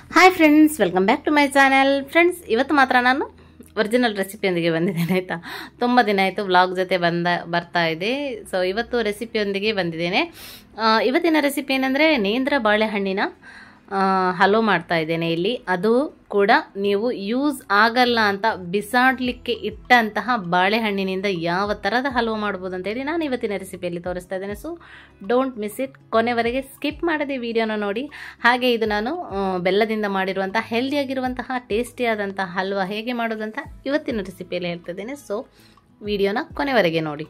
hi friends welcome back to my channel friends ಇವತ್ತು ಮಾತ್ರ ನಾನು ಒರಿಜಿನಲ್ ರೆಸಿಪಿಯೊಂದಿಗೆ ಬಂದಿದ್ದೇನೆ ಆಯಿತಾ ತುಂಬ ದಿನ ಆಯಿತು ವ್ಲಾಗ್ ಜೊತೆ ಬಂದ ಬರ್ತಾ ಇದೆ ಸೊ ಇವತ್ತು ರೆಸಿಪಿಯೊಂದಿಗೆ ಬಂದಿದ್ದೇನೆ ಆ, ಇವತ್ತಿನ ರೆಸಿಪಿ ಏನಂದರೆ ನೇಂದ್ರ ಬಾಳೆಹಣ್ಣಿನ ಆ, ಹಲೋ ಮಾಡ್ತಾ ಇದ್ದೇನೆ ಇಲ್ಲಿ ಅದು ಕೂಡ ನೀವು ಯೂಸ್ ಆಗಲ್ಲ ಅಂತ ಬಿಸಾಡಲಿಕ್ಕೆ ಇಟ್ಟಂತಹ ಬಾಳೆಹಣ್ಣಿನಿಂದ ಯಾವ ಥರದ ಹಲವು ಮಾಡ್ಬೋದು ಅಂತೇಳಿ ನಾನು ಇವತ್ತಿನ ರೆಸಿಪಿಯಲ್ಲಿ ತೋರಿಸ್ತಾ ಇದ್ದೇನೆ ಸೊ ಡೋಂಟ್ ಮಿಸ್ ಇಟ್ ಕೊನೆವರೆಗೆ ಸ್ಕಿಪ್ ಮಾಡದೆ ವಿಡಿಯೋನ ನೋಡಿ ಹಾಗೆ ಇದು ನಾನು ಆ, ಬೆಲ್ಲದಿಂದ ಮಾಡಿರುವಂಥ ಹೆಲ್ದಿಯಾಗಿರುವಂತಹ ಟೇಸ್ಟಿಯಾದಂತಹ ಹಲ್ವಾ ಹೇಗೆ ಮಾಡೋದಂತ ಇವತ್ತಿನ ರೆಸಿಪಿಯಲ್ಲಿ ಹೇಳ್ತಿದ್ದೇನೆ ಸೊ ವಿಡಿಯೋನ ಕೊನೆವರೆಗೆ ನೋಡಿ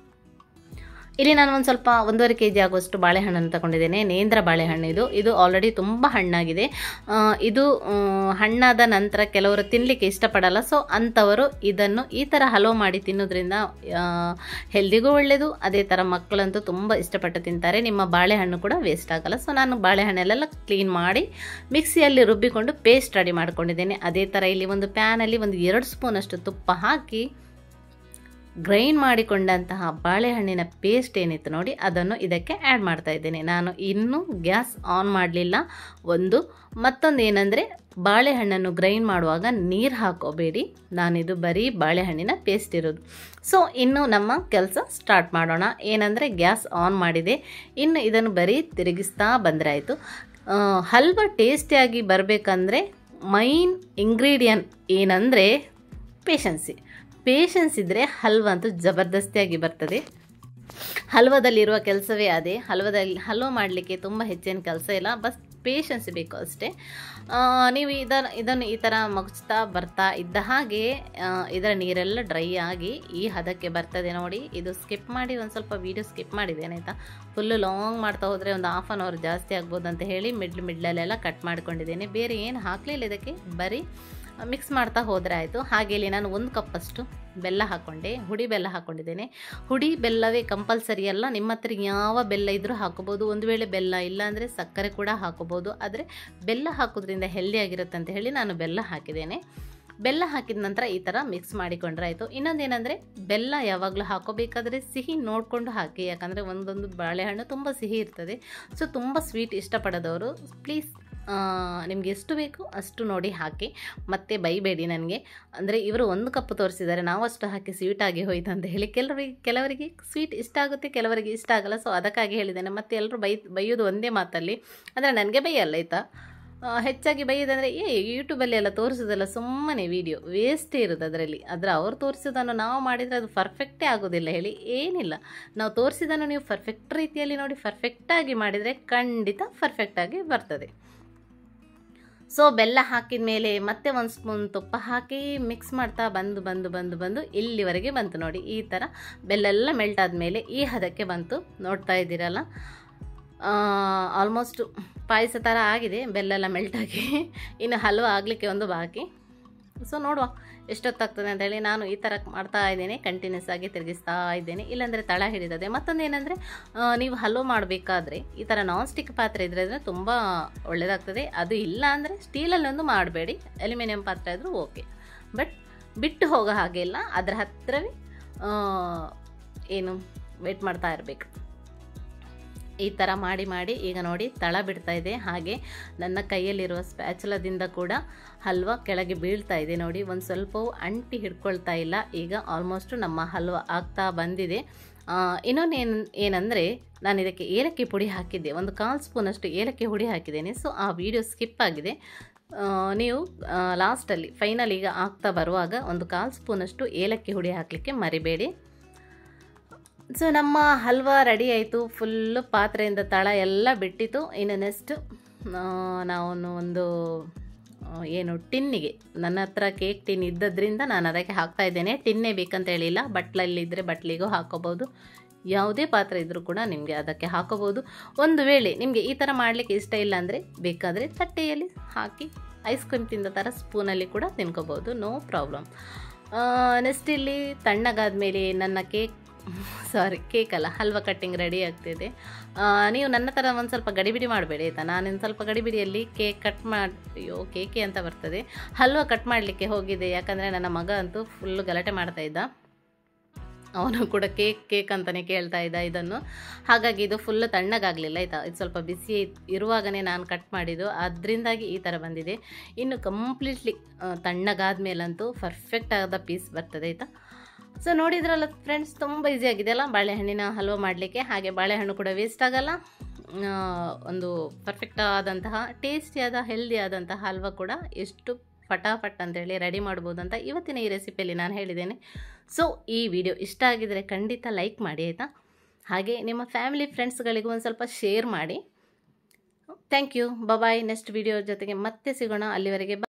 ಇಲ್ಲಿ ನಾನು ಒಂದು ಸ್ವಲ್ಪ ಒಂದೂವರೆ ಕೆ ಜಿ ಆಗುವಷ್ಟು ಬಾಳೆಹಣ್ಣನ್ನು ತಗೊಂಡಿದ್ದೇನೆ ನೇಂದ್ರ ಬಾಳೆಹಣ್ಣು ಇದು ಇದು ಆಲ್ರೆಡಿ ತುಂಬ ಹಣ್ಣಾಗಿದೆ ಆ, ಇದು ಆ, ಹಣ್ಣಾದ ನಂತರ ಕೆಲವರು ತಿನ್ನಲಿಕ್ಕೆ ಇಷ್ಟಪಡಲ್ಲ ಸೊ ಅಂಥವರು ಇದನ್ನು ಈ ಥರ ಹಲವು ಮಾಡಿ ತಿನ್ನೋದ್ರಿಂದ ಹೆಲ್ದಿಗೂ ಒಳ್ಳೆಯದು ಅದೇ ಥರ ಮಕ್ಕಳಂತೂ ತುಂಬ ಇಷ್ಟಪಟ್ಟು ತಿಂತಾರೆ ನಿಮ್ಮ ಬಾಳೆಹಣ್ಣು ಕೂಡ ವೇಸ್ಟ್ ಆಗಲ್ಲ ಸೊ ನಾನು ಬಾಳೆಹಣ್ಣೆಲ್ಲ ಕ್ಲೀನ್ ಮಾಡಿ ಮಿಕ್ಸಿಯಲ್ಲಿ ರುಬ್ಬಿಕೊಂಡು ಪೇಸ್ಟ್ ರೆಡಿ ಮಾಡ್ಕೊಂಡಿದ್ದೇನೆ ಅದೇ ಥರ ಇಲ್ಲಿ ಒಂದು ಪ್ಯಾನಲ್ಲಿ ಒಂದು ಎರಡು ಸ್ಪೂನಷ್ಟು ತುಪ್ಪ ಹಾಕಿ ಗ್ರೈಂಡ್ ಮಾಡಿಕೊಂಡಂತಹ ಬಾಳೆಹಣ್ಣಿನ ಪೇಸ್ಟ್ ಏನಿತ್ತು ನೋಡಿ ಅದನ್ನು ಇದಕ್ಕೆ ಆ್ಯಡ್ ಮಾಡ್ತಾ ಇದ್ದೇನೆ ನಾನು ಇನ್ನೂ ಗ್ಯಾಸ್ ಆನ್ ಮಾಡಲಿಲ್ಲ ಒಂದು ಮತ್ತೊಂದು ಏನಂದರೆ ಬಾಳೆಹಣ್ಣನ್ನು ಗ್ರೈಂಡ್ ಮಾಡುವಾಗ ನೀರು ಹಾಕೋಬೇಡಿ ನಾನಿದು ಬರೀ ಬಾಳೆಹಣ್ಣಿನ ಪೇಸ್ಟ್ ಇರೋದು ಸೊ ಇನ್ನು ನಮ್ಮ ಕೆಲಸ ಸ್ಟಾರ್ಟ್ ಮಾಡೋಣ ಏನಂದರೆ ಗ್ಯಾಸ್ ಆನ್ ಮಾಡಿದೆ ಇನ್ನು ಇದನ್ನು ಬರೀ ತಿರುಗಿಸ್ತಾ ಬಂದರೆ ಆಯಿತು ಹಲ್ವ ಟೇಸ್ಟಿಯಾಗಿ ಬರಬೇಕಂದ್ರೆ ಮೈನ್ ಇಂಗ್ರೀಡಿಯಂಟ್ ಏನಂದರೆ ಪೇಷನ್ಸಿ ಪೇಷನ್ಸ್ ಇದ್ದರೆ ಹಲ್ವ ಅಂತೂ ಜಬರ್ದಸ್ತಿಯಾಗಿ ಬರ್ತದೆ ಹಲ್ವದಲ್ಲಿರುವ ಕೆಲಸವೇ ಅದೇ ಹಲ್ವದಲ್ಲಿ ಹಲ್ವ ಮಾಡಲಿಕ್ಕೆ ತುಂಬ ಹೆಚ್ಚಿನ ಕೆಲಸ ಇಲ್ಲ ಬಸ್ ಪೇಷನ್ಸ್ ಬೇಕು ಅಷ್ಟೇ ಆ, ನೀವು ಇದನ್ನು ಇದನ್ನು ಈ ಥರ ಮಗುಚ್ತಾ ಬರ್ತಾ ಇದ್ದ ಹಾಗೆ ಆ, ಇದರ ನೀರೆಲ್ಲ ಡ್ರೈ ಆಗಿ ಈ ಹದಕ್ಕೆ ಬರ್ತದೆ ನೋಡಿ ಇದು ಸ್ಕಿಪ್ ಮಾಡಿ ಒಂದು ಸ್ವಲ್ಪ ವೀಡಿಯೋ ಸ್ಕಿಪ್ ಮಾಡಿದ್ದೇನೆ ಆಯಿತಾ ಫುಲ್ಲು ಲಾಂಗ್ ಮಾಡ್ತಾ ಹೋದರೆ ಒಂದು ಹಾಫ್ ಆನ್ ಅವರ್ ಜಾಸ್ತಿ ಆಗ್ಬೋದು ಅಂತ ಹೇಳಿ ಮಿಡ್ಲ್ ಮಿಡ್ಲಲ್ಲೆಲ್ಲ ಕಟ್ ಮಾಡ್ಕೊಂಡಿದ್ದೇನೆ ಬೇರೆ ಏನು ಹಾಕಲಿಲ್ಲ ಇದಕ್ಕೆ ಬರೀ ಮಿಕ್ಸ್ ಮಾಡ್ತಾ ಹೋದರೆ ಆಯಿತು ಹಾಗೆ ಇಲ್ಲಿ ನಾನು ಒಂದು ಕಪ್ಪಷ್ಟು ಬೆಲ್ಲ ಹಾಕ್ಕೊಂಡೆ ಹುಡಿ ಬೆಲ್ಲ ಹಾಕ್ಕೊಂಡಿದ್ದೇನೆ ಹುಡಿ ಬೆಲ್ಲವೇ ಕಂಪಲ್ಸರಿ ಅಲ್ಲ ನಿಮ್ಮ ಹತ್ರ ಯಾವ ಬೆಲ್ಲ ಇದ್ದರೂ ಹಾಕೋಬೋದು ಒಂದು ವೇಳೆ ಬೆಲ್ಲ ಇಲ್ಲ ಅಂದರೆ ಸಕ್ಕರೆ ಕೂಡ ಹಾಕೋಬೋದು ಆದರೆ ಬೆಲ್ಲ ಹಾಕೋದ್ರಿಂದ ಹೆಲ್ದಿ ಆಗಿರುತ್ತೆ ಅಂತ ಹೇಳಿ ನಾನು ಬೆಲ್ಲ ಹಾಕಿದ್ದೇನೆ ಬೆಲ್ಲ ಹಾಕಿದ ನಂತರ ಈ ಥರ ಮಿಕ್ಸ್ ಮಾಡಿಕೊಂಡ್ರೆ ಆಯಿತು ಇನ್ನೊಂದೇನೆಂದರೆ ಬೆಲ್ಲ ಯಾವಾಗಲೂ ಹಾಕೋಬೇಕಾದ್ರೆ ಸಿಹಿ ನೋಡಿಕೊಂಡು ಹಾಕಿ ಯಾಕಂದರೆ ಒಂದೊಂದು ಬಾಳೆಹಣ್ಣು ತುಂಬ ಸಿಹಿ ಇರ್ತದೆ ಸೊ ತುಂಬ ಸ್ವೀಟ್ ಇಷ್ಟಪಡೋದವರು ಪ್ಲೀಸ್ ನಿಮ್ಗೆ ಎಷ್ಟು ಬೇಕು ಅಷ್ಟು ನೋಡಿ ಹಾಕಿ ಮತ್ತೆ ಬೈಬೇಡಿ ನನಗೆ ಅಂದರೆ ಇವರು ಒಂದು ಕಪ್ ತೋರಿಸಿದ್ದಾರೆ ನಾವು ಅಷ್ಟು ಹಾಕಿ ಸ್ವೀಟ್ ಆಗಿ ಹೋಯ್ತು ಅಂತ ಹೇಳಿ ಕೆಲವರಿಗೆ ಕೆಲವರಿಗೆ ಸ್ವೀಟ್ ಇಷ್ಟ ಆಗುತ್ತೆ ಕೆಲವರಿಗೆ ಇಷ್ಟ ಆಗಲ್ಲ ಸೊ ಅದಕ್ಕಾಗಿ ಹೇಳಿದ್ದೇನೆ ಮತ್ತೆ ಎಲ್ಲರೂ ಬೈ ಬೈಯೋದು ಒಂದೇ ಮಾತಲ್ಲಿ ಅಂದರೆ ನನಗೆ ಬೈಯಲ್ಲ ಆಯಿತಾ ಆ, ಹೆಚ್ಚಾಗಿ ಬೈಯೋದಂದರೆ ಏ ಯೂಟ್ಯೂಬಲ್ಲಿ ಎಲ್ಲ ತೋರಿಸೋದಲ್ಲ ಸುಮ್ಮನೆ ವಿಡಿಯೋ ವೇಸ್ಟೇ ಇರೋದು ಅದರಲ್ಲಿ ಆದರೆ ಅವ್ರು ತೋರಿಸೋದನ್ನು ನಾವು ಮಾಡಿದರೆ ಅದು ಪರ್ಫೆಕ್ಟೇ ಆಗೋದಿಲ್ಲ ಹೇಳಿ ಏನಿಲ್ಲ ನಾವು ತೋರಿಸಿದನ್ನು ನೀವು ಪರ್ಫೆಕ್ಟ್ ರೀತಿಯಲ್ಲಿ ನೋಡಿ ಪರ್ಫೆಕ್ಟಾಗಿ ಮಾಡಿದರೆ ಖಂಡಿತ ಪರ್ಫೆಕ್ಟಾಗಿ ಬರ್ತದೆ ಸೊ ಬೆಲ್ಲ ಹಾಕಿದ ಮೇಲೆ ಮತ್ತೆ ಒಂದು ಸ್ಪೂನ್ ತುಪ್ಪ ಹಾಕಿ ಮಿಕ್ಸ್ ಮಾಡ್ತಾ ಬಂದು ಬಂದು ಬಂದು ಬಂದು ಇಲ್ಲಿವರೆಗೆ ಬಂತು ನೋಡಿ ಈ ಥರ ಬೆಲ್ಲೆಲ್ಲ ಮೆಲ್ಟ್ ಆದಮೇಲೆ ಈ ಹದಕ್ಕೆ ಬಂತು ನೋಡ್ತಾ ಇದ್ದೀರಲ್ಲ ಆಲ್ಮೋಸ್ಟ್ ಪಾಯಸ ಥರ ಆಗಿದೆ ಬೆಲ್ಲೆಲ್ಲ ಮೆಲ್ಟಾಗಿ ಇನ್ನು ಹಲ್ವ ಆಗಲಿಕ್ಕೆ ಒಂದು ಬಾಕಿ ಸೊ ನೋಡುವ ಎಷ್ಟೊತ್ತಾಗ್ತದೆ ಅಂತ ಹೇಳಿ ನಾನು ಈ ಥರ ಮಾಡ್ತಾ ಇದ್ದೇನೆ ಕಂಟಿನ್ಯೂಸ್ ಆಗಿ ತಿರುಗಿಸ್ತಾ ಇದ್ದೇನೆ ಇಲ್ಲಾಂದರೆ ತಳ ಹಿಡಿತದೆ ಮತ್ತೊಂದು ಏನಂದರೆ ನೀವು ಹಲ್ವ ಮಾಡಬೇಕಾದ್ರೆ ಈ ಥರ ನಾನ್ ಸ್ಟಿಕ್ ಪಾತ್ರೆ ಇದ್ರೆ ಅಂದರೆ ತುಂಬ ಒಳ್ಳೆಯದಾಗ್ತದೆ ಅದು ಇಲ್ಲ ಅಂದರೆ ಸ್ಟೀಲಲ್ಲಿ ಒಂದು ಮಾಡಬೇಡಿ ಅಲ್ಯೂಮಿನಿಯಂ ಪಾತ್ರೆ ಆದರೂ ಓಕೆ ಬಟ್ ಬಿಟ್ಟು ಹೋಗೋ ಹಾಗೆ ಇಲ್ಲ ಅದರ ಹತ್ತಿರವೇ ಆ, ಏನು ವೇಟ್ ಮಾಡ್ತಾ ಇರಬೇಕು ಈ ಥರ ಮಾಡಿ ಮಾಡಿ ಈಗ ನೋಡಿ ತಳ ಬಿಡ್ತಾ ಇದೆ ಹಾಗೆ ನನ್ನ ಕೈಯಲ್ಲಿರುವ ಸ್ಪ್ಯಾಚುಲದಿಂದ ಕೂಡ ಹಲ್ವ ಕೆಳಗೆ ಬೀಳ್ತಾ ಇದೆ ನೋಡಿ ಒಂದು ಸ್ವಲ್ಪವೂ ಅಂಟಿ ಹಿಡ್ಕೊಳ್ತಾ ಇಲ್ಲ ಈಗ ಆಲ್ಮೋಸ್ಟ್ ನಮ್ಮ ಹಲ್ವ ಆಗ್ತಾ ಬಂದಿದೆ ಇನ್ನೊಂದು ಏನು ಏನಂದರೆ ನಾನು ಇದಕ್ಕೆ ಏಲಕ್ಕಿ ಪುಡಿ ಹಾಕಿದ್ದೆ ಒಂದು ಕಾಲು ಸ್ಪೂನಷ್ಟು ಏಲಕ್ಕಿ ಹುಡಿ ಹಾಕಿದ್ದೇನೆ ಸೊ ಆ ವಿಡಿಯೋ ಸ್ಕಿಪ್ ಆಗಿದೆ ಆ, ನೀವು ಲಾಸ್ಟಲ್ಲಿ ಫೈನಲ್ ಈಗ ಆಗ್ತಾ ಬರುವಾಗ ಒಂದು ಕಾಲು ಸ್ಪೂನಷ್ಟು ಏಲಕ್ಕಿ ಹುಡಿ ಹಾಕಲಿಕ್ಕೆ ಮರಿಬೇಡಿ ಸೊ ನಮ್ಮ ಹಲ್ವ ರೆಡಿ ಆಯಿತು ಫುಲ್ಲು ಪಾತ್ರೆಯಿಂದ ತಳ ಎಲ್ಲ ಬಿಟ್ಟಿತು ಇನ್ನು ನೆಕ್ಸ್ಟ್ ನಾವು ಒಂದು ಆ, ಏನು ಟಿನ್ನಿಗೆ ನನ್ನ ಹತ್ರ ಕೇಕ್ ಟಿನ್ ಇದ್ದದ್ರಿಂದ ನಾನು ಅದಕ್ಕೆ ಹಾಕ್ತಾ ಇದ್ದೇನೆ ಟಿನ್ನೇ ಬೇಕಂತ ಹೇಳಿಲ್ಲ ಬಟ್ಲಲ್ಲಿದ್ದರೆ ಬಟ್ಲಿಗೂ ಹಾಕೋಬೋದು ಯಾವುದೇ ಪಾತ್ರೆ ಇದ್ದರೂ ಕೂಡ ನಿಮಗೆ ಅದಕ್ಕೆ ಹಾಕೋಬೋದು ಒಂದು ವೇಳೆ ನಿಮಗೆ ಈ ಥರ ಮಾಡಲಿಕ್ಕೆ ಇಷ್ಟ ಇಲ್ಲ ಅಂದರೆ ಬೇಕಾದರೆ ತಟ್ಟೆಯಲ್ಲಿ ಹಾಕಿ ಐಸ್ ಕ್ರೀಮ್ ತಿಂದ ಥರ ಸ್ಪೂನಲ್ಲಿ ಕೂಡ ತಿನ್ಕೋಬೋದು ನೋ ಪ್ರಾಬ್ಲಮ್ ನೆಕ್ಸ್ಟ್ ಇಲ್ಲಿ ತಣ್ಣಗಾದ ಮೇಲೆ ನನ್ನ ಕೇಕ್ ಸಾರಿ ಕೇಕ್ ಅಲ್ಲ ಹಲ್ವ ಕಟ್ಟಿಂಗ್ ರೆಡಿ ಆಗ್ತಿದೆ ಆ, ನೀವು ನನ್ನ ಥರ ಒಂದು ಸ್ವಲ್ಪ ಗಡಿಬಿಡಿ ಮಾಡಬೇಡಿ ಆಯಿತಾ ನಾನಿನ್ನು ಸ್ವಲ್ಪ ಗಡಿಬಿಡಿಯಲ್ಲಿ ಕೇಕ್ ಕಟ್ ಮಾಡಿ ಅಯ್ಯೋ ಕೇಕೆ ಅಂತ ಬರ್ತದೆ ಹಲ್ವ ಕಟ್ ಮಾಡಲಿಕ್ಕೆ ಹೋಗಿದ್ದೆ ಯಾಕಂದರೆ ನನ್ನ ಮಗ ಅಂತೂ ಫುಲ್ಲು ಗಲಾಟೆ ಮಾಡ್ತಾ ಇದ್ದ ಅವನು ಕೂಡ ಕೇಕ್ ಕೇಕ್ ಅಂತಲೇ ಕೇಳ್ತಾ ಇದ್ದ ಇದನ್ನು ಹಾಗಾಗಿ ಇದು ಫುಲ್ ತಣ್ಣಗಾಗಲಿಲ್ಲ ಆಯಿತಾ ಇದು ಸ್ವಲ್ಪ ಬಿಸಿ ಇರುವಾಗನೇ ನಾನು ಕಟ್ ಮಾಡಿದ್ದು ಅದರಿಂದಾಗಿ ಈ ಥರ ಬಂದಿದೆ ಇನ್ನು ಕಂಪ್ಲೀಟ್ಲಿ ತಣ್ಣಗಾದ ಮೇಲಂತೂ ಪರ್ಫೆಕ್ಟ್ ಆದ ಪೀಸ್ ಬರ್ತದೆ ಆಯಿತಾ ಸೊ ನೋಡಿದ್ರಲ್ಲ ಫ್ರೆಂಡ್ಸ್ ತುಂಬ ಈಸಿ ಆಗಿದೆ ಅಲ್ಲ ಬಾಳೆಹಣ್ಣಿನ ಹಲ್ವ ಮಾಡಲಿಕ್ಕೆ ಹಾಗೆ ಬಾಳೆಹಣ್ಣು ಕೂಡ ವೇಸ್ಟ್ ಆಗಲ್ಲ ಆ, ಒಂದು ಪರ್ಫೆಕ್ಟ್ ಆದಂತಹ ಟೇಸ್ಟಿಯಾದ ಹೆಲ್ದಿ ಆದಂತಹ ಹಲ್ವ ಕೂಡ ಎಷ್ಟು ಫಟಾಫಟ್ ಅಂತೇಳಿ ರೆಡಿ ಮಾಡ್ಬೋದು ಅಂತ ಇವತ್ತಿನ ಈ ರೆಸಿಪಿಯಲ್ಲಿ ನಾನು ಹೇಳಿದ್ದೇನೆ ಸೊ ಈ ವಿಡಿಯೋ ಇಷ್ಟ ಆಗಿದರೆ ಖಂಡಿತ ಲೈಕ್ ಮಾಡಿ ಆಯಿತಾ ಹಾಗೆ ನಿಮ್ಮ ಫ್ಯಾಮಿಲಿ ಫ್ರೆಂಡ್ಸ್ಗಳಿಗೂ ಒಂದು ಸ್ವಲ್ಪ ಶೇರ್ ಮಾಡಿ thank you bye next video ಜೊತೆಗೆ ಮತ್ತೆ ಸಿಗೋಣ ಅಲ್ಲಿವರೆಗೆ